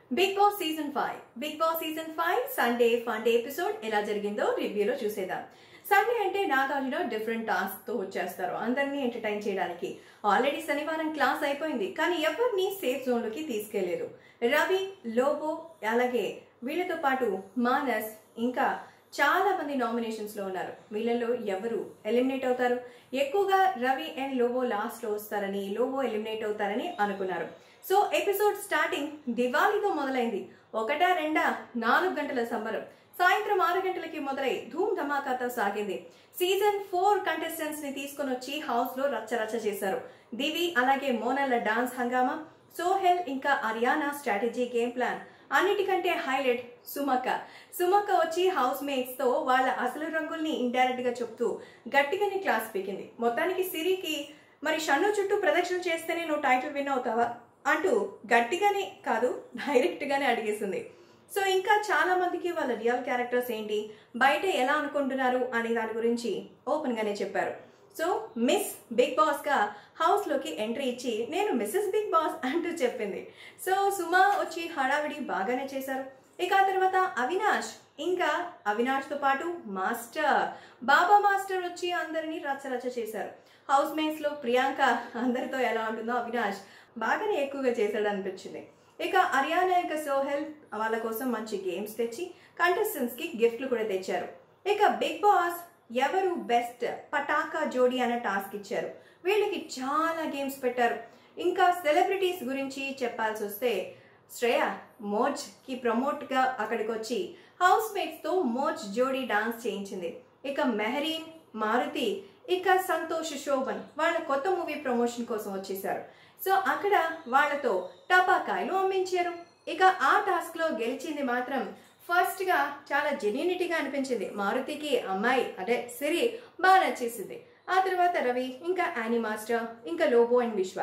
big Boss season five Bigg Boss season five Sunday Funday episode ఎలా జరిగిందో రివ్యూలో చూసేద్దాం సండే అంటే నాగార్జున డిఫరెంట్ టాస్క్ తో వచ్చేస్తారు అందరినీ ఎంటర్టైన్ చేయడానికి ఆల్రెడీ శనివారం క్లాస్ అయిపోయింది కానీ ఎవరిని సేఫ్ జోన్ లోకి తీసుకెళ్లేదు రవి లోబో అలాగే వీళ్ళతో పాటు మానస్ ఇంకా చాలా మంది నామినేషన్స్ లో ఉన్నారు వీళ్ళలో ఎవరు ఎలిమినేట్ అవుతారు ఎక్కువగా రవి అండ్ లోబో లాస్ట్ లో వస్తారని లోబో ఎలిమినేట్ అవుతారని అనుకున్నారు సో ఎపిసోడ్ స్టార్టింగ్ దివాళీతో మొదలైంది ఒకటా రెండా నాలుగు గంటల సంబరం సాయంత్రం ఆరు గంటలకి మొదలై ధూమ్ ధమాకాతో సాగింది సీజన్ ఫోర్ కంటెస్టెంట్స్ ని తీసుకొని వచ్చి హౌస్ లో రచ్చ రచ్చ చేశారు దివి అలాగే మోనల్ల డాన్స్ హంగామా సోహెల్ ఇంకా అరియానా స్ట్రాటజీ గేమ్ ప్లాన్ అన్నిటికంటే హైలైట్ సుమక్క సుమక్క వచ్చి హౌస్ మేట్స్ తో వాళ్ళ అసలు రంగుల్ని ఇండైరెక్ట్ గా చెప్తూ గట్టిగానే క్లాస్ పీకింది మొత్తానికి సిరికి మరి షన్ను చుట్టూ ప్రదక్షిణ చేస్తేనే నువ్వు టైటిల్ విన్ అవుతావా అంటూ గట్టిగానే కాదు డైరెక్ట్ గానే అడిగేసింది సో ఇంకా చాలా మందికి వాళ్ళ రియల్ క్యారెక్టర్స్ ఏంటి బయట ఎలా అనుకుంటున్నారు అనే దాని గురించి ఓపెన్ గానే చెప్పారు సో మిస్ బిగ్ బాస్ గా హౌస్ లోకి ఎంట్రీ ఇచ్చి నేను మిస్సెస్ బిగ్ బాస్ అంటూ చెప్పింది సో సుమా వచ్చి హడావిడి బాగానే చేశారు ఇక ఆ తర్వాత అవినాష్ ఇంకా అవినాష్ తో పాటు మాస్టర్ బాబా మాస్టర్ వచ్చి అందరినీ రచ్చరచ్చ చేశారు హౌస్ మేట్స్ లో ప్రియాంక అందరితో ఎలా ఉంటుందో అవినాష్ బాగానే ఎక్కువగా చేశాడు అనిపించింది ఇక అరియానా ఇంకా సోహెల్ వాళ్ళ కోసం మంచి గేమ్స్ తెచ్చి కంటెస్టెంట్స్ కి గిఫ్ట్లు కూడా తెచ్చారు ఇక బిగ్ బాస్ ఎవరు బెస్ట్ పటాకా జోడీ అనే టాస్క్ ఇచ్చారు వీళ్ళకి చాలా గేమ్స్ పెట్టారు ఇంకా సెలబ్రిటీస్ గురించి చెప్పాల్సి వస్తే శ్రేయ మోజ్ కి ప్రమోట్ గా అక్కడికి వచ్చి హౌస్ మేట్స్ తో మోజ్ జోడీ డాన్స్ చేయించింది ఇక మెహరీన్ మారుతి ఇక సంతోష్ శోభన్ వాళ్ళ కొత్త మూవీ ప్రమోషన్ కోసం వచ్చేసారు సో అక్కడ వాళ్ళతో టపాకాయలు అమ్మించారు ఇక ఆ టాస్క్ లో గెలిచింది మాత్రం ఫస్ట్ గా చాలా జెన్యూనిటీగా అనిపించింది మారుతికి అమ్మాయి అంటే సిరి బాగా నచ్చేసింది ఆ తర్వాత రవి ఇంకా యానీ మాస్టర్ ఇంకా లోబో అండ్ విశ్వ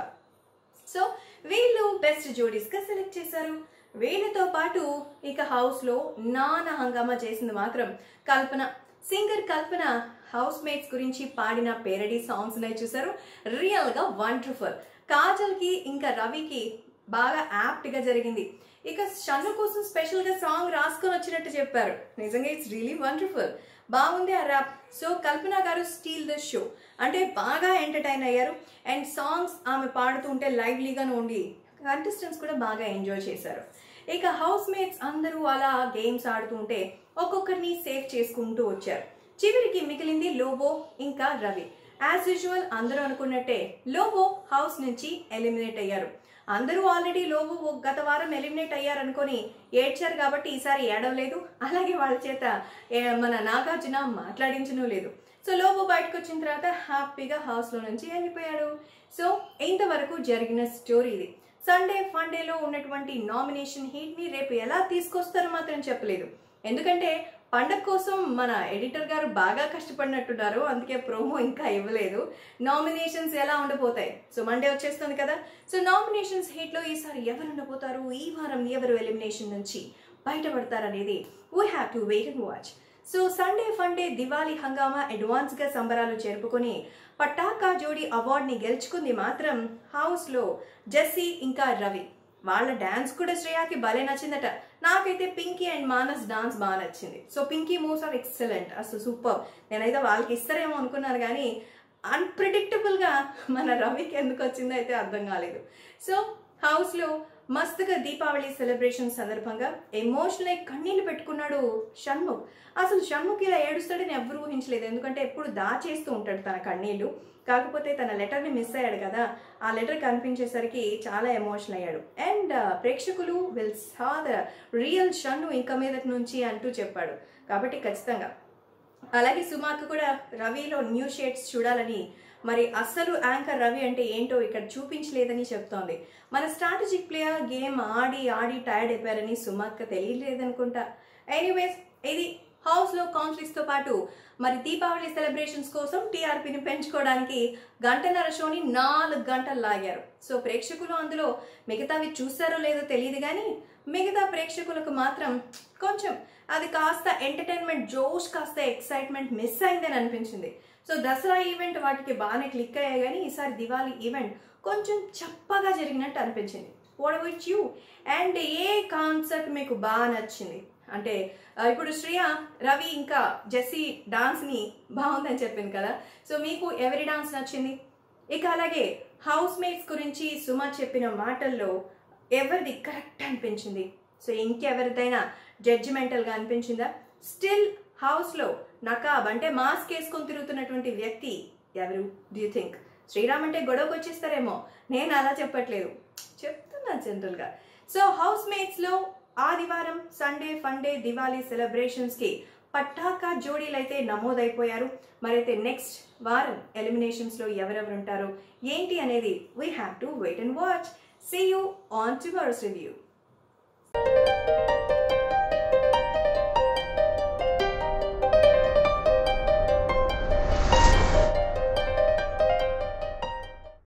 సో వీళ్ళు బెస్ట్ జోడీస్ గా సెలెక్ట్ చేశారు వీళ్ళతో పాటు ఇక హౌస్ లో నానా హంగామా చేసింది మాత్రం Kalpana singer Kalpana housemates గురించి పాడిన పేరడీ సాంగ్స్ ఉన్నాయి చూసారు రియల్ గా వండర్ఫుల్ కాజల్ కి ఇంకా రవికి బాగా యాప్ట్ గా జరిగింది ఇక షన్ను కోసం స్పెషల్ గా సాంగ్ రాసుకొని వచ్చినట్టు చెప్పారు నిజంగా ఇట్స్ రియలీ వండర్ఫుల్ బాగుంది ఆ ర్యాప్ సో కల్పన గారు స్టీల్ ద షో అంటే బాగా ఎంటర్టైన్ అయ్యారు అండ్ సాంగ్స్ ఆమె పాడుతుంటే లైవ్లీగానే ఉండి కంటెస్టెంట్స్ కూడా బాగా ఎంజాయ్ చేశారు ఇక హౌస్ మేట్స్ అందరూ అలా గేమ్స్ ఆడుతుంటే ఒక్కొక్కరిని సేవ్ చేసుకుంటూ వచ్చారు చివరికి మిగిలింది లోబో ఇంకా రవి యాజ్ యూజువల్ అందరూ అనుకున్నట్టే లోబో హౌస్ నుంచి ఎలిమినేట్ అయ్యారు అందరూ ఆల్రెడీ లోబో ఒక గత వారం ఎలిమినేట్ అయ్యారనుకొని ఏడ్చారు కాబట్టి ఈసారి ఏడవలేదు అలాగే వాళ్ళ చేత ఏ, మన నాగార్జున మాట్లాడించను లేదు సో లోబో బయటకు వచ్చిన తర్వాత హ్యాపీగా హౌస్ లో నుంచి వెళ్ళిపోయాడు సో ఇంతవరకు జరిగిన స్టోరీ ఇది సండే ఫండేలో ఉన్నటువంటి నామినేషన్ హీట్ ని రేపు ఎలా తీసుకొస్తారో మాత్రం చెప్పలేదు ఎందుకంటే పండగ కోసం మన ఎడిటర్ గారు బాగా కష్టపడినట్టున్నారు అందుకే ప్రోమో ఇంకా ఇవ్వలేదు నామినేషన్స్ ఎలా ఉండబోతాయి సో మండే వచ్చేస్తుంది కదా సో నామినేషన్స్ హీట్ లో ఈసారి ఎవరు ఉండబోతారు ఈ వారం ఎవరు ఎలిమినేషన్ నుంచి బయటపడతారనేది we have to wait and watch so Sunday funday Diwali హంగామా అడ్వాన్స్ గా సంబరాలు జరుపుకొని పటాకా జోడీ అవార్డ్ ని గెలుచుకుంది మాత్రం హౌస్ లో జెస్సీ ఇంకా రవి వాళ్ళ డాన్స్ కూడా శ్రేయాకి భలే నచ్చిందట నాకైతే పింకీ అండ్ మానస్ డాన్స్ బాగా నచ్చింది so Pinky moves are excellent అసలు సూపర్ నేనైతే వాళ్ళకి ఇస్తారేమో అనుకున్నాను కానీ అన్ప్రిడిక్టబుల్ గా మన రవికి ఎందుకు వచ్చిందో అయితే అర్థం కాలేదు సో హౌస్ లో మస్తుగా దీపావళి సెలబ్రేషన్ సందర్భంగా ఎమోషనల్ అయి కన్నీళ్లు పెట్టుకున్నాడు షణ్ముఖ్ అసలు షణ్ముఖ్ ఇలా ఏడుస్తాడని ఎవ్వరూ ఊహించలేదు ఎందుకంటే ఎప్పుడు దాచేస్తూ ఉంటాడు తన కన్నీళ్లు కాకపోతే తన లెటర్ని మిస్ అయ్యాడు కదా ఆ లెటర్ కనిపించేసరికి చాలా ఎమోషనల్ అయ్యాడు అండ్ ప్రేక్షకులు will saw the real Shannu ఇంక మీదటి నుంచి అంటూ చెప్పాడు కాబట్టి ఖచ్చితంగా అలాగే సుమాకు కూడా రవిలో న్యూ షేడ్స్ చూడాలని మరి అస్సలు యాంకర్ రవి అంటే ఏంటో ఇక్కడ చూపించలేదని చెప్తోంది మన స్ట్రాటజిక్ ప్లేయర్ గేమ్ ఆడి ఆడి టైర్డ్ అయిపోయారని సుమాక్క తెలియలేదనుకుంటా ఎనీవేస్ ఇది హౌస్ లో కాన్ఫ్లిక్ట్స్ తో పాటు మరి దీపావళి సెలబ్రేషన్స్ కోసం టీఆర్పీని పెంచుకోవడానికి గంటన్నర షోని నాలుగు గంటలు లాగారు సో ప్రేక్షకులు అందులో మిగతావి చూస్తారో లేదో తెలియదు కానీ మిగతా ప్రేక్షకులకు మాత్రం కొంచెం అది కాస్త ఎంటర్టైన్మెంట్ జోష్ కాస్త ఎక్సైట్మెంట్ మిస్ అయిందని అనిపించింది సో దసరా ఈవెంట్ వాటికి బాగానే క్లిక్ అయ్యాయి కానీ ఈసారి దివాళీ ఈవెంట్ కొంచెం చప్పగా జరిగినట్టు అనిపించింది వాట్ అబౌట్ యూ అండ్ ఏ కాన్సెప్ట్ మీకు బాగా నచ్చింది అంటే ఆ, ఇప్పుడు శ్రేయ రవి ఇంకా జెస్సీ డాన్స్ ని బాగుందని చెప్పింది కదా సో మీకు ఎవరి డాన్స్ నచ్చింది ఇక అలాగే హౌస్ మేట్స్ గురించి సుమ చెప్పిన మాటల్లో ఎవరిది కరెక్ట్ అనిపించింది సో ఇంకెవరిదైనా జడ్జిమెంటల్గా అనిపించిందా స్టిల్ హౌస్లో నకాబ్ అంటే మాస్క్ వేసుకొని తిరుగుతున్నటువంటి వ్యక్తి ఎవరు డూ యూ థింక్ శ్రీరామ్ అంటే గొడవకు వచ్చేస్తారేమో నేను అలా చెప్పట్లేదు చెప్తున్నా జనరల్గా సో హౌస్ మేట్స్లో ఆదివారం సండే ఫండే దివాళీ సెలబ్రేషన్స్కి పట్టాకా జోడీలు అయితే నమోదైపోయారు మరైతే నెక్స్ట్ వారం ఎలిమినేషన్స్లో ఎవరెవరు ఉంటారో ఏంటి అనేది we have to wait and watch see you on tomorrow's review